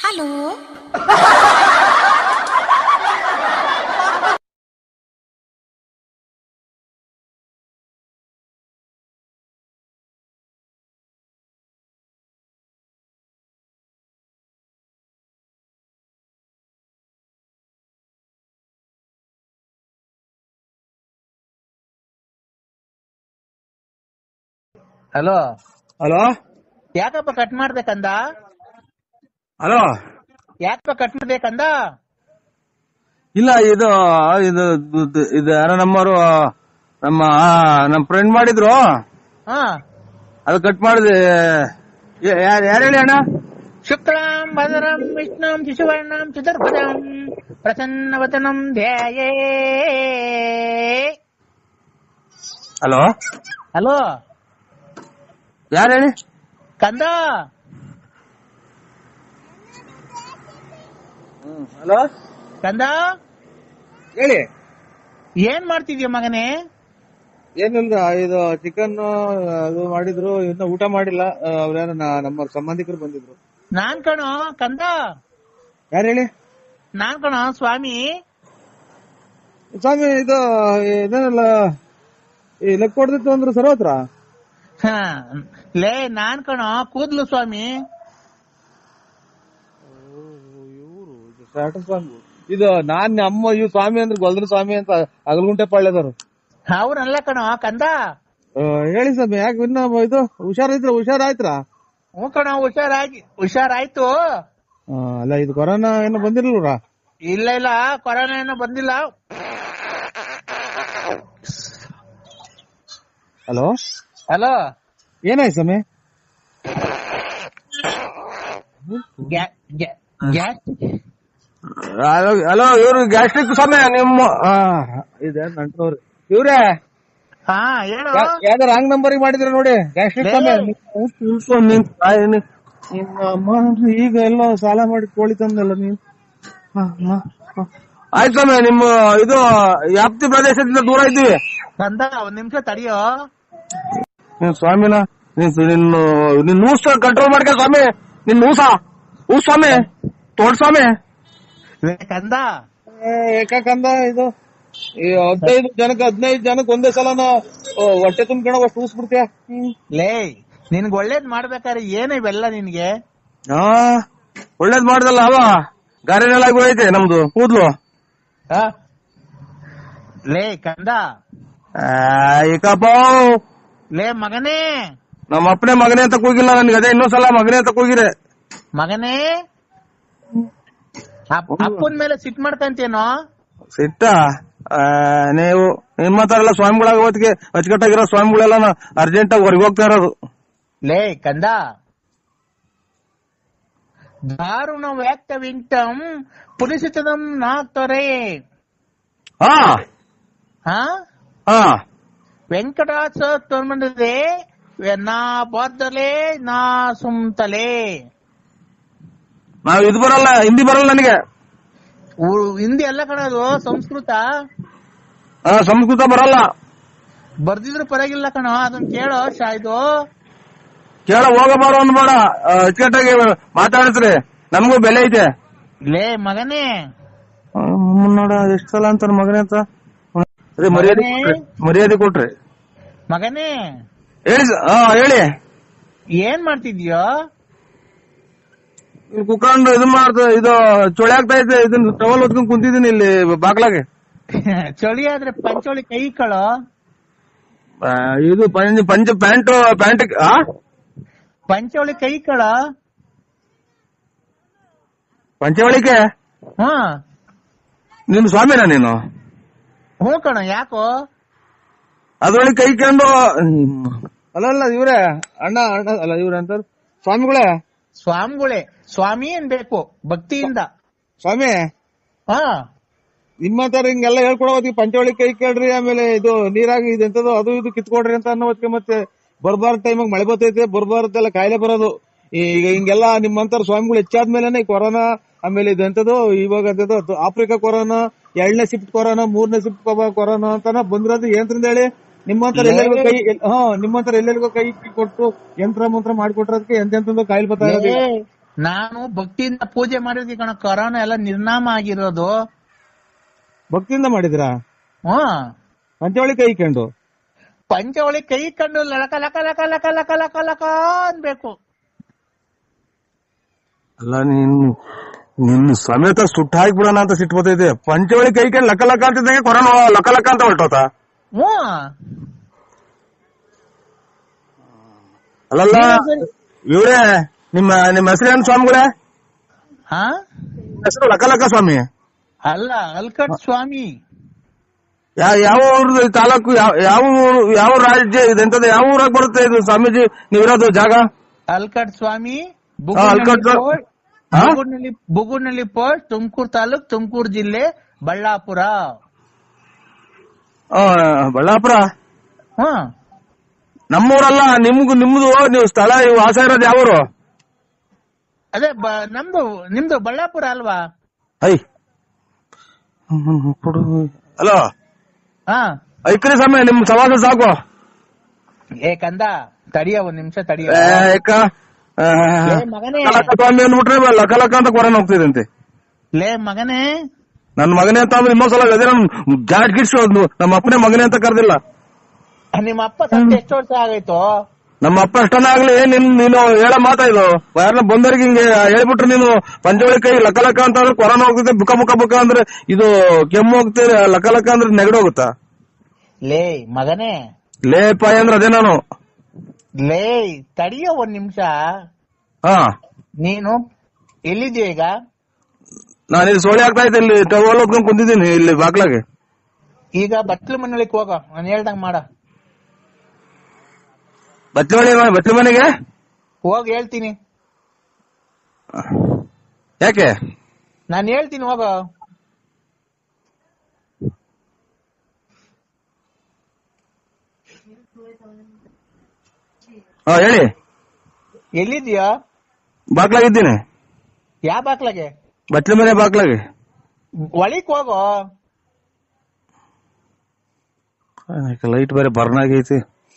Hello hello hello ಯಾಕಪ್ಪ cut ಮಾಡ್ಬೇಕಂದ hello ಯಾಕಪ್ಪ ಕಟ್ ಮಾಡ್ಬೇಕಂದ ಇಲ್ಲ ಇದು ಇದು ಇದು- ಇದು ಯಾರೋ ನಮ್ಮವರು ನಮ್ಮ ಆ, ನಮ್ಮ ಫ್ರೆಂಡ್ ಮಾಡಿದ್ರು ಹಾ ಅದು ಕಟ್ ಮಾಡಿದೆ ಯಾರು ಹೇಳಿ ಅಣ್ಣ ಶುಕ್ಲಾಂ ಭದ್ರಂ ವಿಷ್ಣುಂ ಶಿಶುವರ್ಣಂ ಚತುರ್ಭುಜಂ ಪ್ರಸನ್ನವತನಂ ಧ್ಯಾಯೇ ಹಲೋ ಹಲೋ ಯಾರು ಹೇಳಿ ಕಂದ ಹಲೋ ಕಂದ ಹೇಳಿ ಏನ್ ಮಾಡ್ತಿದ್ಯ ಮಗನೇ ಏನಿಲ್ಲ ಇದು ಚಿಕನ್ ಅದು ಮಾಡಿದ್ರು ಇನ್ನು ಊಟ ಮಾಡಿಲ್ಲ ಅವ್ರ್ಯಾರ ನಮ್ಮ ಸಂಬಂಧಿಕರು ಬಂದಿದ್ರು ನಾನ್ ಕಣೋ ಕಂದ ಯಾರು ಹೇಳಿ ನಾನ್ ಕಣೋ ಸ್ವಾಮಿ ಸ್ವಾಮಿ ಇದು ಇದೇನಲ್ಲ ಈ ಲೆಕ್ಕ ಹೊಡೆದಿತ್ತು ಅಂದ್ರು ಸರ್ವತ್ರ ಹ, ಲೇ ನಾನ್ ಕಣೋ ಕೂದ್ಲು ಸ್ವಾಮಿ ಸ್ವಾಮಿ ಇದು ನಾನ್ ನಮ್ಮ ಇವ್ ಸ್ವಾಮಿ ಅಂದ್ರೆ ಗೊಲ್ದ್ರ ಸ್ವಾಮಿ ಅಂತ ಅಗಲಗುಂಟೆ ಪಾಳ್ಯದವ್ರು ಅವ್ರಲ್ಲ ಕಣೋ ಕಂದ ಆ, ಹೇಳಿ ಸ್ವಾಮಿ ಯಾಕೆ ಇನ್ನ ಇದು ಹುಷಾರಿದ್ರ ಹುಷಾರಾಯ್ತ್ರ ಹ್ಞೂ ಕಣೋ ಹುಷಾರಾಗಿ ಹುಷಾರಾಯ್ತು ಆ, ಅಲ್ಲ ಇದು ಕೊರೋನಾ ಏನೋ ಬಂದಿರಲ್ರ ಇಲ್ಲ ಇಲ್ಲ ಕೊರೋನಾ ಏನೋ ಬಂದಿಲ್ಲ ಹಲೋ ಹಲೋ ಏನಾಯ್ತು ಸ್ವಾಮಿ ಗ್ಯಾ- ಗ್ಯಾ- ಗ್ಯಾಸ್ ಹಲೋ ಇವ್ರು ಗ್ಯಾಸ್ಟ್ರಿಕ್ ಸ್ವಾಮಿ ನಿಮ್ಮ ಆ, ಇದೆ ನಂಟವ್ರು ಇವ್ರೇ ಹಾ ಹೇಳು ಯಾವ್ದೋ ರಾಂಗ್ ನಂಬರ್ ಮಾಡಿದ್ರ ನೋಡಿ ಗ್ಯಾಸ್ಟ್ರಿಕ್ ಲೇ. ಸ್ವಾಮಿ ತಿಳ್ಕೊ ನೀನ್ ತಾಯಿ ನೀನ್- ನಿಮ್ಮ ಅಮ್ಮ ಅಂದ್ರೆ ಈಗ ಎಲ್ಲ ಸಾಲ ಮಾಡಿ ಕೋಳಿ ತಂದಲ್ಲ ನೀನ್ ಹ, ಹ, ಹ. ಆಯ್ತು ಸ್ವಾಮಿ ನಿಮ್ಮ ಇದು ವ್ಯಾಪ್ತಿ ಪ್ರದೇಶದಿಂದ ದೂರ ಇದ್ದೀವಿ ಕಂದ ಒಂದ್ ನಿಮಿಷ ತಡಿಯೋ ನೀನ್ ಸ್ವಾಮಿನ ನೀನ್ ನಿನ್ನ ನಿನ್ ಊಸ ಕಂಟ್ರೋಲ್ ಮಾಡ್ಕ ಸ್ವಾಮಿ ನಿನ್ ಊಸ ಊ ಸ್ವಾಮಿ ತೋಡ್ ಸ್ವಾಮಿ ಲೇ ಕಂದ ಏಕಂದ ಇದು ಈ ಹದಿನೈದು ಜನಕ್ಕೆ ಹದಿನೈದು ಜನಕ್ಕೆ ಒಂದೇ ಸಲನ ಓ, ಹೊಟ್ಟೆ ತುಂಬ್ಕೊಳೋ ಅಷ್ಟು ಊಸ್ಬಿಡ್ತೀಯ ಲೇ ನಿನ್ಗ್ ಒಳ್ಳೇದ್ ಮಾಡ್ಬೇಕಾದ್ರೆ ಏನು ಇವೆಲ್ಲ ನಿನ್ಗೆ ಹಾ ಒಳ್ಳೇದ್ ಮಾಡ್ದಲ್ಲ ಅವ ಗಾರೆನೆಲ್ಲ ಹೋಯ್ತೆ ನಮ್ದು ಕೂದ್ಲು ಆ? ಲೇ ಕಂದ ಈಕಪ್ಪ ಲೇ ಮಗನೇ ನಮ್ಮ ಅಪ್ಪನೇ ಮಗನೇ ಅಂತ ಕೂಗಿಲ್ಲ ನನ್ಗೆ ಅದೇ ಇನ್ನೊಂದ್ಸಲ ಮಗನೇ ಅಂತ ಕೂಗಿರೆ ಮಗನೇ ಅಪ್- ಅಪ್ಪನ್ ಮೇಲೆ ಸಿಟ್ ಮಾಡ್ಕಂತೇನೋ ಸಿಟ್ಟ ಆ, ನೀವು ನಿಮ್ಮ ಹತ್ರ ಎಲ್ಲ ಸ್ವಾಮಿಗಳಾಗ ಹೊತ್ತಿಗೆ ಅಚ್ಚುಕಟ್ಟಾಗಿರೋ ಸ್ವಾಮಿಗಳೆಲ್ಲ ಅರ್ಜೆಂಟ್ ಆಗಿ ಹೊರಗೆ ಹೋಗ್ತಾ ಇರೋದು ಲೇ ಕಂದ ದಾರುಣ ವ್ಯಕ್ತ ವಿಂಟಂ ಪುಲಿಸಿತದಂ ನಾಕ್ತೊರೆ ಹಾ ಹಾ ಹಾ ವೆಂಕಟಾಚ ತೊಂಬಂದಿದೆ ನಾ ಬದ್ದಲೆ ನಾ ಸುಮ್ತಲೆ ನಾವ್ ಇದು ಬರಲ್ಲ ಹಿಂದಿ ಬರಲ್ಲ ನನಗೆ ಉ- ಹಿಂದಿ ಎಲ್ಲ ಕಣದು ಸಂಸ್ಕೃತ ಆ, ಸಂಸ್ಕೃತ ಬರಲ್ಲ ಬರ್ದಿದ್ರು ಪರವಾಗಿಲ್ಲ ಕಣೋ ಅದನ್ನ ಕೇಳೋ ಶಾ ಇದು ಕೇಳ ಹೋಗಬಾರ ಅನ್ಬೇಡ ಆ, ಅಚ್ಚುಕಟ್ಟಾಗಿ ಮಾತಾಡಿಸ್ರಿ ನಮಗೂ ಬೆಲೆ ಐತೆ ಲೇ ಮಗನೇ ಆ, ನೋಡ ಎಷ್ಟ್ ಸಲ ಅಂತಾರ ಮಗನೇ ಅಂತ ಅದೇ ಮರ್ಯಾದೆ ಮಗನೇ? ಕೊಟ್ರಿ ಮರ್ಯಾದೆ ಕೊಟ್ರಿ ಮಗನೇ ಹೇಳಿ ಸ- ಹಾ ಹೇಳಿ ಏನ್ ಮಾಡ್ತಿದ್ಯೋ ಇಲ್ಲಿ ಕುತ್ಕೊಂಡು ಇದು ಮಾಡ್ತ ಇದು ಚೊಳೆ ಆಗ್ತಾ ಐತೆ ಇದನ್ನ ಟವಲ್ ಹೊತ್ಕೊಂಡ್ ಕುಂತಿದ್ದೀನಿ ಇಲ್ಲಿ ಬಾಗ್ಲಾಗೆ ಚಳಿ ಆದ್ರೆ ಪಂಚೋಳಿ ಕೈ ಕಳೋ ಆ, ಇದು ಪಂಚ ಪಂಚ ಪ್ಯಾಂಟ್ ಪ್ಯಾಂಟ್ ಆ ಪಂಚೋಳಿ ಕೈ ಕಳ ಪಂಚವಳಿಕೆ ಹಾ ನೀನು ಸ್ವಾಮಿನ ನೀನು ಹ್ಞೂ ಕಣ ಯಾಕೋ ಅದ್ರೊಳಗೆ ಕೈ ಕಂಡು ಅಲ್ಲ ಅಲ್ಲ ಇವ್ರೆ ಅಣ್ಣ ಅಣ್ಣ ಅಲ್ಲ ಇವ್ರೆ ಅಂತಾರ ಸ್ವಾಮಿಗಳೇ ಸ್ವಾಮಿಗಳೇ ಸ್ವಾಮಿ ಅನ್ಬೇಕು ಭಕ್ತಿಯಿಂದ ಸ್ವಾಮಿ ಹಾ ನಿಮ್ಮ ತರ ಹಿಂಗೆಲ್ಲ ಹೇಳ್ಕೊಡೋ ಹೊತ್ತಿಗೆ ಪಂಚವಳಿ ಕೈ ಕೇಳ್ರಿ ಆಮೇಲೆ ಇದು ನೀರಾಗಿ ಇದೆಂತದು ಅದು ಇದು ಕಿತ್ಕೊಡ್ರಿ ಅಂತ ಅನ್ನೋ ಹೊತ್ತಿಗೆ ಮತ್ತೆ ಬರ್ಬಾರ್ದ ಟೈಮಾಗ ಮಳೆ ಬರ್ತೈತೆ ಬರ್ಬಾರ್ದೆಲ್ಲ ಕಾಯಿಲೆ ಬರೋದು ಈಗ ಹಿಂಗೆಲ್ಲ ನಿಮ್ಮಂತರ ಸ್ವಾಮಿಗಳು ಹೆಚ್ಚಾದ್ಮೇಲೆ ಈ ಕೊರೋನಾ ಆಮೇಲೆ ಇದೆಂತದು ಇವಾಗ ಅಂತದ್ದು ಆಫ್ರಿಕಾ ಕೊರೋನಾ ಎರಡನೇ ಶಿಫ್ಟ್ ಕೊರೋನಾ ಮೂರನೇ ಶಿಫ್ಟ್ ಕೊರೋನಾ ಅಂತಾನ ಬಂದಿರೋದು ಏನ್ರಿಂದ ಹೇಳಿ ನಿಮ್ಮಂತರ ಎಲ್ಲರಿಗೂ ಕೈ ಎಲ್- ಹಾ ನಿಮ್ಮಂತರ ಎಲ್ಲರಿಗೂ ಕೈ ಕೊಟ್ಟು ಯಂತ್ರ ಮಂತ್ರ ಮಾಡ್ಕೊಟ್ರದಕ್ಕೆ ಎಂತೆಂತಂದು ಕಾಯಿಲೆ ಬರ್ತಾ ಇರೋದು ಈಗ. ನಾನು ಭಕ್ತಿಯಿಂದ ಪೂಜೆ ಮಾಡಿದ್ವಿ ಕಣ ಕೊರೋನಾ ಎಲ್ಲ ನಿರ್ನಾಮ ಆಗಿರೋದು ಭಕ್ತಿಯಿಂದ ಮಾಡಿದಿರಾ ಹ್ಮ್ ಪಂಚವಳಿ ಕೈ ಇಕ್ಕೊಂಡು ಪಂಚವಳಿ ಕೈ ಕಂಡು ಲಕ ಲಕ ಲಕ ಲಕ ಲಕ ಲಕ ಲಕ ಅನ್ಬೇಕು ಅಲ್ಲ ನೀನ್ ನಿನ್ನ ಸಮೇತ ಸುಟ್ಟು ಹಾಕ್ಬಿಡೋಣ ಅಂತ ಸಿಟ್ಟು ಬರ್ತೈತೆ ಪಂಚವಳಿ ಕೈ ಕೈ ಲಕ್ಕ ಲಕ್ಕ ಅಂತಿದ್ದಂಗೆ ಕೊರೋನಾ ಲಕ್ಕ ಲಕ್ಕ ಅಂತ ಹೊರಟೋತ ಹ್ಮ್ ಅಲ್ಲಲ್ಲ ಇವ್ರೆ ನಿಮ್ಮ ನಿಮ್ಮ ಹೆಸರೇನು ಸ್ವಾಮಿಗಳೇ ಹಾ ಹೆಸರು ಲಕ್ಕ ಲಕ್ಕ ಸ್ವಾಮಿ ಅಲ್ಲ ಅಲ್ಕಟ್ ಸ್ವಾಮಿ ಯಾ ಯಾವ ಊರ್ದು ಈ ತಾಲೂಕು ಯಾವ ಯಾವ ಊರು ಯಾವ ರಾಜ್ಯ ಇದೆಂತದ ಯಾವ ಊರಾಗ ಬರುತ್ತೆ ಇದು ಸ್ವಾಮೀಜಿ ನೀವಿರೋದು ಜಾಗ ಅಲ್ಕಟ್ ಸ್ವಾಮಿ ಹಾ, ಅಲ್ಕಟ್ ಸ್ವಾ- ಹಾ? ಬುಗುಡ್ನಳ್ಳಿ ಬುಗುಡ್ನಳ್ಳಿ ಪೋಸ್ಟ್ ತುಮಕೂರು ತಾಲೂಕ್ ತುಮಕೂರು ಜಿಲ್ಲೆ ಬಳ್ಳಾಪುರ ಆ, ಬಳ್ಳಾಪುರ ಹ್ಮ್ ನಮ್ಮೂರಲ್ಲ ನಿಮ್ದು ನಿಮ್ದು ನೀವು ಸ್ಥಳ ಇವು ವಾಸ ಇರೋದು ಯಾವೂರು ಅದೇ ಬ- ನಮ್ದು ನಿಮ್ದು ಬಳ್ಳಾಪುರ ಅಲ್ವಾ ಐ ಹಲೋ ಹಾ ಐಕ್ರಿ ಸಮಯ ನಿಮ್ ಸವಾಸ ಸಾಕು ಏ ಕಂದ ತಡಿಯ ಒಂದ್ ನಿಮಿಷ ತಡಿಯ ಏ, ಏಕ, ಆ, ಲೇ ಮಗನೇ ಲಕ ಸ್ವಾಮಿ ಅಂದ್ಬಿಟ್ರೆ ಲಕ ಲಕ ಅಂತ ಕೊರೋನಾ ಹೋಗ್ತಿದಂತೆ ಲೇ ಮಗನೇ ನನ್ ಮಗನೇ ಅಂತ ಅಂದ್ರೆ ಇನ್ನೊಂದ್ ಸಲ ಅದೇ ನಮ್ ಜಾಟ್ ಗಿಡ್ಸು ನಮ್ಮ ಅಪ್ಪನೇ ಮಗನೇ ಅಂತ ಕರ್ದಿಲ್ಲ ನಿಮ್ಮ ಅಪ್ಪ ಸತ್ತು ಎಷ್ಟು ವರ್ಷ ಆಗೈತು ನಮ್ಮ ಅಪ್ಪ ಎಷ್ಟನ್ನ ಆಗ್ಲಿ ನಿನ್ ನೀನು ಹೇಳೋ ಮಾತಾ ಇದು ಯಾರನ್ನ ಬಂದವ್ರಿಗೆ ಹಿಂಗೆ ಹೇಳ್ಬಿಟ್ರೆ ನೀನು ಪಂಚವಳಿ ಕೈ ಲಕ ಲಕ ಅಂತ ಅಂದ್ರೆ ಕೊರೋನಾ ಹೋಗ್ತೈತೆ ಬುಕ ಬುಕ ಬುಕ ಅಂದ್ರೆ ಇದು ಕೆಮ್ಮು ಹೋಗ್ತದೆ ಲಕ ಲಕ ಅಂದ್ರೆ ನೆಗಡಿ ಹೋಗುತ್ತಾ ಲೇ ಮಗನೇ ಲೇಪ ಅಂದ್ರೆ ಅದೇ ನಾನು ಲೇ ತಡಿಯ ಒಂದ್ ನಿಮಿಷ ಹಾ ನೀನು ಎಲ್ಲಿದ್ಯಾ ಈಗ ನಾನು ಇಲ್ಲಿ ಸೋಳಿ ಆಗ್ತಾ ಇದ್ದೆ ಇಲ್ಲಿ ಟವಲ್ ಹೊತ್ಕೊಂಡ್ ಕುಂತಿದ್ದೀನಿ ಇಲ್ಲಿ ಬಾಗ್ಲಾಗೆ ಈಗ ಬಟ್ಲು ಮನೆಯೊಳಗೆ ಹೋಗ ನಾನು ಹೇಳ್ದಂಗ್ ಮಾಡ ಬಟ್ಲಿ ಮನೆ ಬಟ್ಲಿ ಮನೆಗೆ ಹೋಗ್ ಹೇಳ್ತೀನಿ ಯಾಕೆ ನಾನು ಹೇಳ್ತೀನಿ ಹೋಗ ಹಾ ಹೇಳಿ ಎಲ್ಲಿದ್ಯಾ ಬಾಗ್ಲಾಗಿದ್ದೀನಿ ಯಾವ ಬಾಕ್ಲಾಗೆ ಬಟ್ಲಿ ಮನೆ ಬಾಗ್ಲಾಗೆ ಒಳಿಕ್ ಹೋಗೋ ಲೈಟ್ ಬೇರೆ ಬರ್ನ್ ಆಗೈತಿ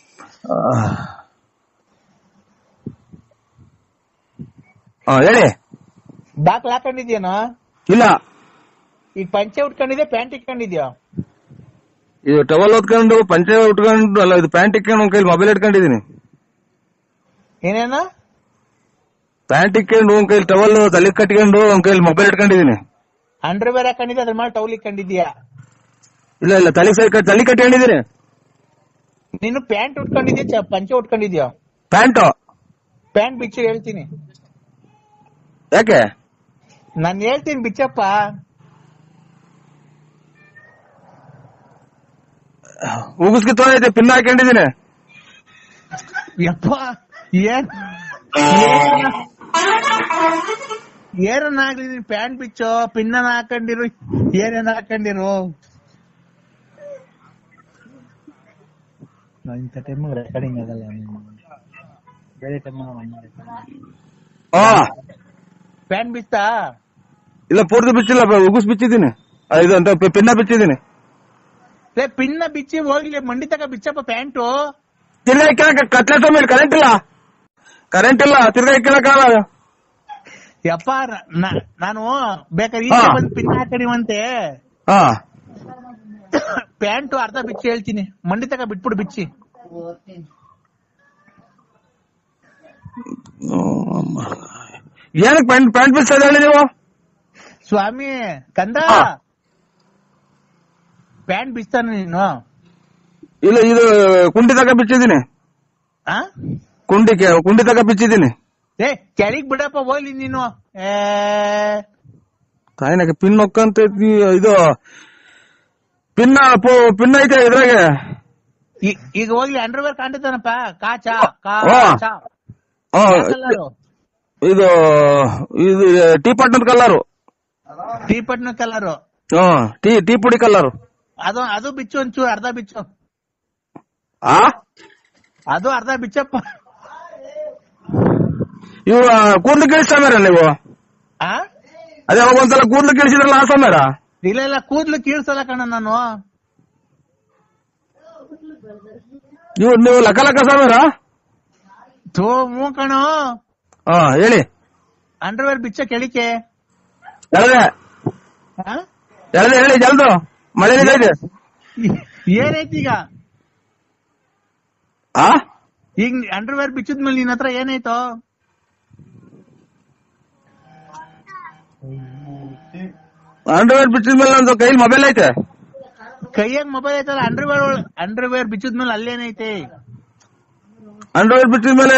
ಹಾ ಹೇಳಿ ಬಾಕ್ಲ ಹಾಕೊಂಡಿದ್ಯೇನೋ ಇಲ್ಲ ಈಗ ಪಂಚೆ ಉಟ್ಕೊಂಡಿದ್ಯಾ ಪ್ಯಾಂಟ್ ಇಟ್ಕೊಂಡಿದ್ಯಾ ಇದು ಟವಲ್ ಹೊತ್ಕೊಂಡು ಪಂಚೆ ಉಟ್ಕೊಂಡು ಅಲ್ಲ ಇದು ಪ್ಯಾಂಟ್ ಇಟ್ಕೊಂಡು ಒಂದ್ ಕೈಲಿ ಮೊಬೈಲ್ ಇಟ್ಕೊಂಡಿದೀನಿ ಏನೇನ ಪ್ಯಾಂಟ್ ಇಟ್ಕೊಂಡು ಒಂದ್ ಕೈಲಿ ಟವಲ್ ತಲೆ ಕಟ್ಕೊಂಡು ಒಂದ್ ಕೈಲಿ ಮೊಬೈಲ್ ಇಟ್ಕೊಂಡಿದೀನಿ ಅಂಡರ್ ಬೇರೆ ಹಾಕೊಂಡಿದ್ಯಾ ಅದ್ರ ಮೇಲೆ ಟೌಲ್ ಇಟ್ಕೊಂಡಿದ್ಯಾ ಇಲ್ಲ ಇಲ್ಲ ತಲೆ ಸೈ ತಲೆ ಕಟ್ಕೊಂಡಿದೀನಿ ನೀನು ಪ್ಯಾಂಟ್ ಉಟ್ಕೊಂಡಿದ್ಯಾ ಚ- ಪಂಚೆ ಉಟ್ಕೊಂಡಿದ್ಯಾ ಪ್ಯಾಂಟು ಪ್ಯಾಂಟ್ ಬಿಚ್ಚು ಹೇಳ್ತೀನಿ ಯಾಕೆ ನಾನ್ ಹೇಳ್ತೀನಿ ಬಿಚ್ಚಪ್ಪ ಉಗಿಸ್ಕಿ ತೊಗೊಂಡೈತೆ ಪಿನ್ ಹಾಕೊಂಡಿದೀನಿ ಯಪ್ಪ ಏನ್ ಏನನ್ನ- ಏನನ್ನ ಆಗ್ಲಿ ನೀನ್ ಪ್ಯಾಂಟ್ ಬಿಚ್ಚೋ ಪಿನ್ನನ ಹಾಕೊಂಡಿರು ಏನೇನ ಹಾಕೊಂಡಿರು ನಾವ್ ಇಂಥ ಟೈಮ್ ರೆಕಾರ್ಡಿಂಗ್ ಆಗಲ್ಲ ಬೇರೆ ಟೈಮ್ ಹಾ ಪ್ಯಾಂಟ್ ಬಿಚ್ಚಾ ಇಲ್ಲ ಪೂರ್ತಿ ಬಿಚ್ಚಿಲ್ಲ ಬ- ಉಗುಸ್ ಬಿಚ್ಚಿದ್ದೀನಿ ಆ, ಇದು ಅಂತ ಪಿ- ಪಿನ್ನ ಬಿಚ್ಚಿದ್ದೀನಿ ಲೇ ಪಿನ್ನ ಬಿಚ್ಚಿ ಹೋಗ್ಲಿ ಮಂಡಿ ತಕ ಬಿಚ್ಚಪ್ಪ ಪ್ಯಾಂಟು ತಿರ್ಗಾ ಇಕ್ಕಳಕ ಕತ್ಲೆ ಸ್ವಾಮಿ ಕರೆಂಟ್ ಇಲ್ಲ ಕರೆಂಟ್ ಇಲ್ಲ ತಿರ್ಗಾ ಇಕ್ಕಳಕ್ಕಾಗಲ್ಲ ಯಪ್ಪ ನ- ನ- ನಾನು ಬೇಕಾದ್ರೆ ಹಾ. ಈಗ ಬಂದು ಪಿನ್ ಹಾಕಡಿವಂತೆ ಹಾ ಪ್ಯಾಂಟು ಅರ್ಧ ಬಿಚ್ಚಿ ಹೇಳ್ತೀನಿ ಮಂಡಿ ತಕ ಬಿಟ್ಬಿಡು ಬಿಚ್ಚಿ ಏನಕ್ಕೆ ಪ್ಯಾಂಟ್ ಪ್ಯಾಂಟ್ ಬಿಚ್ಚ ಹೇಳಿ ನೀವು ಸ್ವಾಮಿ ಕಂದ ಹಾ. ಪ್ಯಾಂಟ್ ಬಿಚ್ತಾನ ನೀನು ಇಲ್ಲ ಇದು ಕುಂಡಿ ತಕ ಬಿಚ್ಚಿದ್ದೀನಿ ಆ ಕುಂಡಿ ಕೆ- ಕುಂಡಿ ತಕ ಬಿಚ್ಚಿದ್ದೀನಿ ಏ ಕೆಳಗ್ ಬಿಡಪ್ಪ ಹೋಗ್ಲಿ ನೀನು ಏ ತಾಯಿನಾಗ ಪಿನ್ ಹೊಕ್ಕಂತ ಇದು ಪಿನ್ನ ಪು- ಪಿನ್ ಐತೆ ಇದ್ರಾಗೆ ಈ- ಈಗ ಹೋಗ್ಲಿ ಅಂಡರ್ವೇರ್ ಕಾಣ್ತಾನಪ್ಪ ಕಾಚ ಹಾ. ಕಾಚ ಹಾ, ಕಲರು ಇದು ಇದು ಟೀ ಪಟ್ಟಣದ ಕಲ್ಲರು ಟೀ ಪಟ್ನ ಕಲರು ಹಾ ಟೀ ಟೀ ಪುಡಿ ಕಲ್ಲರು ಅದು ಅದು ಬಿಚ್ಚು ಒಂಚೂರು ಅರ್ಧ ಬಿಚ್ಚು ಆ ಅದು ಅರ್ಧ ಬಿಚ್ಚಪ್ಪ ಇವ್ರು ಕೂದ್ಲು ಕಿಳಿಸ್ತಾರ ನೀವು ಆ ಅದೇ ಅವಾಗ ಒಂದ್ಸಲ ಕೂದ್ಲು ಕಿಳಿಸಿದ್ರಲ್ಲ ಆ ಸಮಯ ಇಲ್ಲ ಇಲ್ಲ ಕೂದ್ಲು ಕೀಳ್ಸಲ್ಲ ಕಣ ನಾನು ನೀವು ನೀವು ಲಕ ಲಕ ಸಮೀರ ಥೂ ಮೂ ಕಣೋ ಹಾ ಹೇಳಿ ಅಂಡರ್ವೇರ್ ಬಿಚ್ಚ ಕೆಳಿಕೆ ಎಳದೆ ಆ? ಎಳದೆ ಹೇಳಿ ಜಲ್ದು ಮಳೆ ಇದೆ ಏನೈತಿ ಈಗ ಆ ಈಗ ಅಂಡರ್ವೇರ್ ಬಿಚ್ಚಿದ್ಮೇಲೆ ನಿನ್ ಹತ್ರ ಏನಾಯ್ತು ಅಂಡರ್ವೇರ್ ಬಿಟ್ಟಿದ ಮೇಲೆ ನಂದು ಕೈಲಿ ಮೊಬೈಲ್ ಐತೆ ಕೈಯಾಗ ಮೊಬೈಲ್ ಐತಲ್ಲ ಅಂಡರ್ವೇರ್ ಅಂಡರ್ವೇರ್ ಬಿಚ್ಚಿದ್ಮೇಲೆ ಅಲ್ಲೇನೈತೆ ಅಂಡರ್ವೇರ್ ಬಿಟ್ಟಿದ ಮೇಲೆ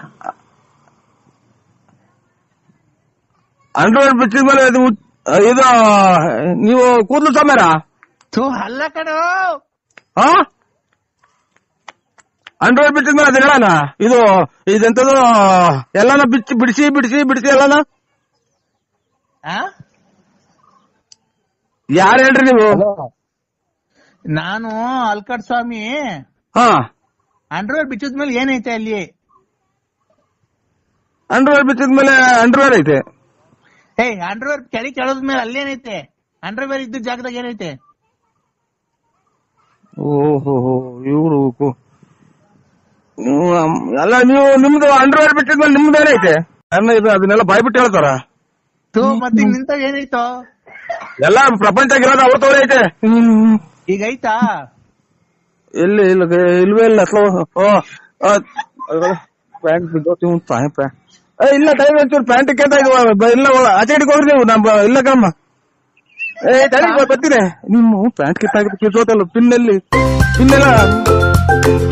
ಅಂಡರ್ವೇರ್ ಬಿಟ್ಟಿದ ಮೇಲೆ ಇದು ಉ- ಇದು ನೀವು ಕೂದಲು ಸಮೇರ ಥೂ ಅಲ್ಲ ಕಣೋ ಹಾ ಅಂಡರ್ವೇರ್ ಬಿಟ್ಟಿದ ಮೇಲೆ ಅದು ಹೇಳಣ ಇದು ಇದೆಂತದು ಎಲ್ಲಾನ ಬಿಚ್ಚಿ ಬಿಡಿಸಿ ಬಿಡಿಸಿ ಬಿಡಿಸಿ ಎಲ್ಲಾನ ಆ? ಯಾರು ಹೇಳ್ರಿ ನೀವು ನಾನು ಅಲ್ಕಟ್ ಸ್ವಾಮಿ ಹಾ ಅಂಡರ್ವೇರ್ ಬಿಚ್ಚಿದ್ಮೇಲೆ ಏನೈತೆ ಅಲ್ಲಿ ಅಂಡರ್ವೇರ್ ಬಿಚ್ಚಿದ ಮೇಲೆ ಅಂಡರ್ವೇರ್ ಐತೆ ಹೇ ಅಂಡರ್ವೇರ್ ಕೆಳಗೆ ಕೆಳದ್ಮೇಲೆ ಅಲ್ಲೇನೈತೆ ಅಂಡರ್ವೇರ್ ಇದ್ದ ಜಾಗದಾಗ ಏನೈತೆ ಓಹೋ ಇವರು ಅಲ್ಲ ನೀವು ನಿಮ್ದು ಅಂಡರ್ವೇರ್ ಬಿಟ್ಟಿದ್ಮೇಲೆ ನಿಮ್ದು ಏನೈತೆ ಅನ್ನ ಇದು ಅದನ್ನೆಲ್ಲ ಬಾಯ್ಬಿಟ್ಟು ಹೇಳ್ತಾರ ಥೂ ಮತ್ತೆ ನಿಂತ ಏನಾಯ್ತು ಎಲ್ಲ ಪ್ರಪಂಚ ಇರೋದು ಅವ್ರ ತೋರ ಐತೆ ಹ್ಮ್. ಈಗ ಐತಾ ಎಲ್ಲಿ ಇಲ್ಲ ಇಲ್ವೇ ಇಲ್ಲ ಅಥವಾ ಓ ಪ್ಯಾಂಟ್ ಬಿದ್ದೋತಿ ಪ್ಯಾಂಟ್ ಏ ಇಲ್ಲ ಟೈಮ್ ಒಂಚೂರು ಪ್ಯಾಂಟ್ ಕೇಳ್ತಾ ಇದ್ವ ಇಲ್ಲ ಒಳ- ಆಚೆ ಕಡೆಗೆ ಹೋಗ್ರಿ ನೀವು ನಮ್ಮ ಇಲ್ಲ ಕಮ್ಮ ಏ ತಡಿ ಬರ್ತೀನಿ ನಿಮ್ಮ ಪ್ಯಾಂಟ್ ಕಿತ್ತಾಗಿ ಕಿತ್ತೋತಲ್ಲ ಪಿನ್ನಲ್ಲಿ ಪಿನ್ನೆಲ್ಲ